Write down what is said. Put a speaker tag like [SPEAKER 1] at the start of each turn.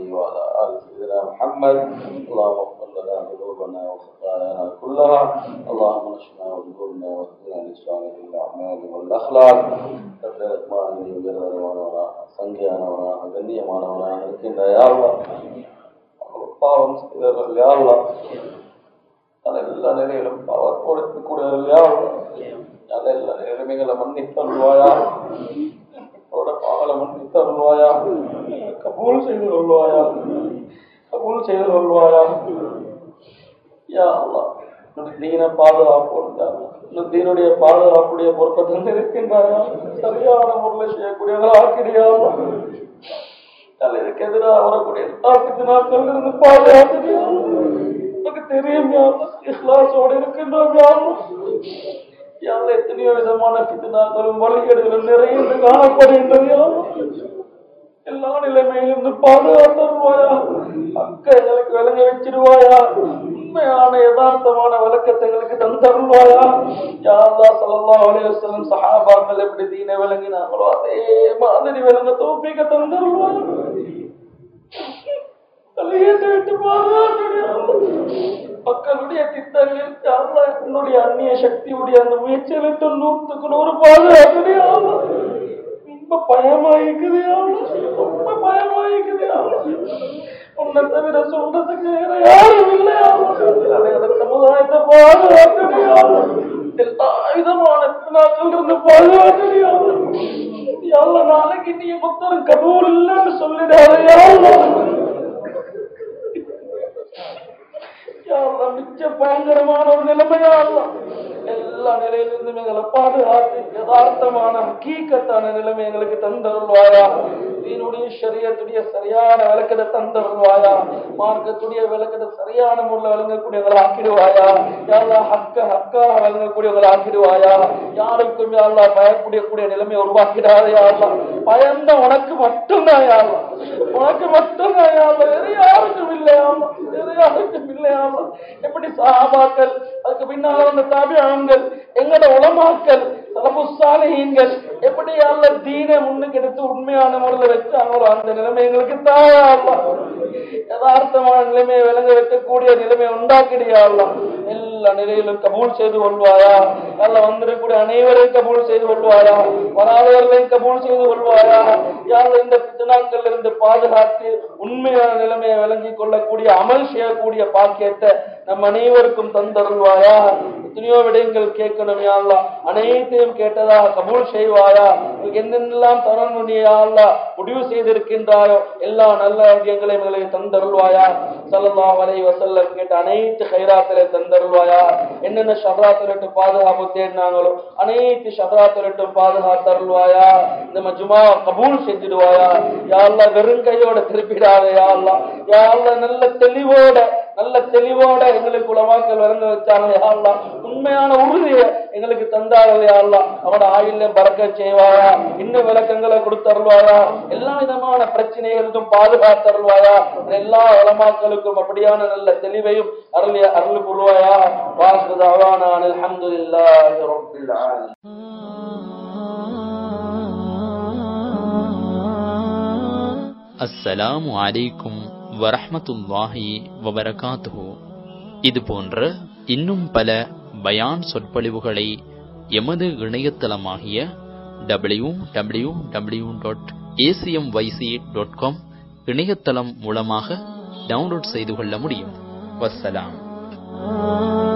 [SPEAKER 1] وعلى آل سيدنا محمد اللهم اغفر لنا ذنوبنا وخطايانا كلها اللهم نشفنا وذنوبنا واهدنا لصالح الأعمال والأخلاق ரஹ்மானே உயர்தரமானவனா சங்கியானவனாக கண்ணியமானவனாக இருக்கின்ற யாழ்லா பாவம் செய்தவர்கள் யாழ்லா எல்லா நிலையிலும் பாவத்தோடு இருக்கக்கூடியவர்கள் யாழ்லா நல்ல எல்லா நிலைமைகளை மன்னித்தருள்வாயா என்னோட பாவலை மன்னித்தருள்வாயா கபூல் செய்து கொள்வாயா கபூல் செய்து கொள்வாயா யா அல்லாஹ் தீன பாதுகாப்பு தீனுடைய பாதுகாப்புடைய பொறுப்பை தந்து இருக்கின்றாயா சரியான முறையில் செய்யக்கூடியவர்கள் ஆக்கிறியாவா இதுக்கு எதிராக வரக்கூடிய தாக்கத்து நாட்கள் இருந்து பாதுகாக்கிறியா உனக்கு தெரியும் யாரும் இஸ்லாசோடு இருக்கின்றோம் யாரும் யாரும் எத்தனையோ விதமான பித்தனாக்களும் வழிகேடுகளும் நிறைந்து காணப்படுகின்றது யாரும் எல்லா நிலைமையிலிருந்து பாதுகாத்துருவாயா அக்க எங்களுக்கு விளங்க வச்சிருவாயா உண்மையான யதார்த்தமான விளக்கத்தை எங்களுக்கு தந்தருள்வாயா யாரா சொல்லலாம் அலையம் சஹாபாக்கள் எப்படி தீனை விளங்கினாங்களோ அதே மாதிரி விளங்க தோப்பிக்க தந்தருள்வாயா தலையேற்ற விட்டு பாதுகாத்துடைய மக்களுடைய திட்டங்கள் யாரா என்னுடைய அந்நிய சக்தியுடைய அந்த முயற்சிகளை நூற்றுக்கு நூறு பாதுகாத்துடைய ரொம்ப பயமாயிக்குது ரொம்ப பயமாயிக்குது உன்னை தவிர சொல்றதுக்கு வேற யாரும் இல்லையா சமுதாயத்தை பாதுகாக்கலையா எல்லா விதமான பின்னாக்கள் இருந்து பாதுகாக்கலையா எவ்வளவு நாளைக்கு நீ புத்தரம் கபூர் இல்லைன்னு சொல்லிடாதையா மிச்ச பயங்கரமான ஒரு நிலைமையா எல்லா நிலையிலிருந்தும் எங்களை பாதுகாத்து யதார்த்தமான கீக்கத்தான நிலைமை எங்களுக்கு தந்தருள்வாயா தீனுடைய சரியத்துடைய சரியான விளக்கத்தை தந்தருள்வாயா மார்க்கத்துடைய விளக்கத்தை சரியான முறையில் விளங்கக்கூடியவங்களை ஆக்கிடுவாயா யாரா ஹக்க ஹக்காக விளங்கக்கூடியவங்களை ஆக்கிடுவாயா யாருக்கும் யாரா பயக்கூடிய கூடிய நிலைமையை உருவாக்கிடாத யாரா பயந்த உனக்கு மட்டும்தான் யாரா உனக்கு மட்டும்தான் யாரா வேற யாருக்கும் இல்லையாமா வேற யாருக்கும் இல்லையாமா எப்படி சஹாபாக்கள் அதுக்கு பின்னால வந்த தாபியான்கள் எங்கட உலமாக்கள் தலபுசாலிகள் எப்படி அல்ல தீனை முன்னுக்கு எடுத்து உண்மையான முறையில் வச்சாங்களோ அந்த நிலைமை எங்களுக்கு தாயா யதார்த்தமான நிலைமையை விளங்க வைக்கக்கூடிய நிலைமையை உண்டாக்கிடியாலாம் எல்லா நிலையிலும் கபூல் செய்து கொள்வாயா அல்ல வந்திருக்கக்கூடிய அனைவரையும் கபூல் செய்து கொள்வாயா வராதவர்களையும் கபூல் செய்து கொள்வாயா யார் இந்த பித்தனாக்கள் இருந்து பாதுகாத்து உண்மையான நிலைமையை விளங்கிக் கொள்ளக்கூடிய அமல் செய்யக்கூடிய பாக்கியத்தை நம் அனைவருக்கும் தந்தருள்வாயா எத்தனையோ விடயங்கள் கேட்கணும் யாழ்லா அனைத்தையும் கேட்டதாக கபூல் செய்வாயா என்னென்னலாம் தரணுனியா முடிவு செய்திருக்கின்றாயோ எல்லா நல்ல விடயங்களையும் எங்களுக்கு தந்தருள்வாயா சல்லா வலை வசல்லம் கேட்ட அனைத்து கைராத்திரை தந்தருள்வாயா என்னென்ன ஷர்ராத்திரட்டும் பாதுகாப்பு தேடினாங்களோ அனைத்து ஷர்ராத்திரட்டும் பாதுகாத்தருள்வாயா இந்த மஜுமா கபூல் செஞ்சிடுவாயா யாழ்லா வெறுங்கையோட திருப்பிடாதே யாழ்லா யாழ்லா நல்ல தெளிவோட நல்ல தெளிவோட எங்களுக்கு உலமாக்கள் விளங்க வச்சாங்க யாழ்லா உண்மையான உறுதியை எங்களுக்கு தந்தார்கள் யாழ்லா அவனோட ஆயுள்யம் பறக்க செய்வாயா இன்னும் விளக்கங்களை கொடுத்தருள்வாயா எல்லா விதமான பிரச்சனைகளுக்கும் பாதுகாத்தருள்வாயா எல்லா உலமாக்களுக்கும் அப்படியான நல்ல தெளிவையும் அருள் அருள் புரிவாயா வாசுதாவான அல்ஹம்துலில்லாஹி ரப்பில் ஆலமீன்
[SPEAKER 2] அஸ்ஸலாமு அலைக்கும் வரஹ்மத்துல்லாஹி வபரகாத்துஹு இது போன்ற இன்னும் பல பயான் சொற்பொழிவுகளை எமது இணையதளமாகிய W W W dot ACM Y C dot com இணையதளம் மூலமாக டவுன்லோட் செய்து கொள்ள முடியும் வஸ்ஸலாம்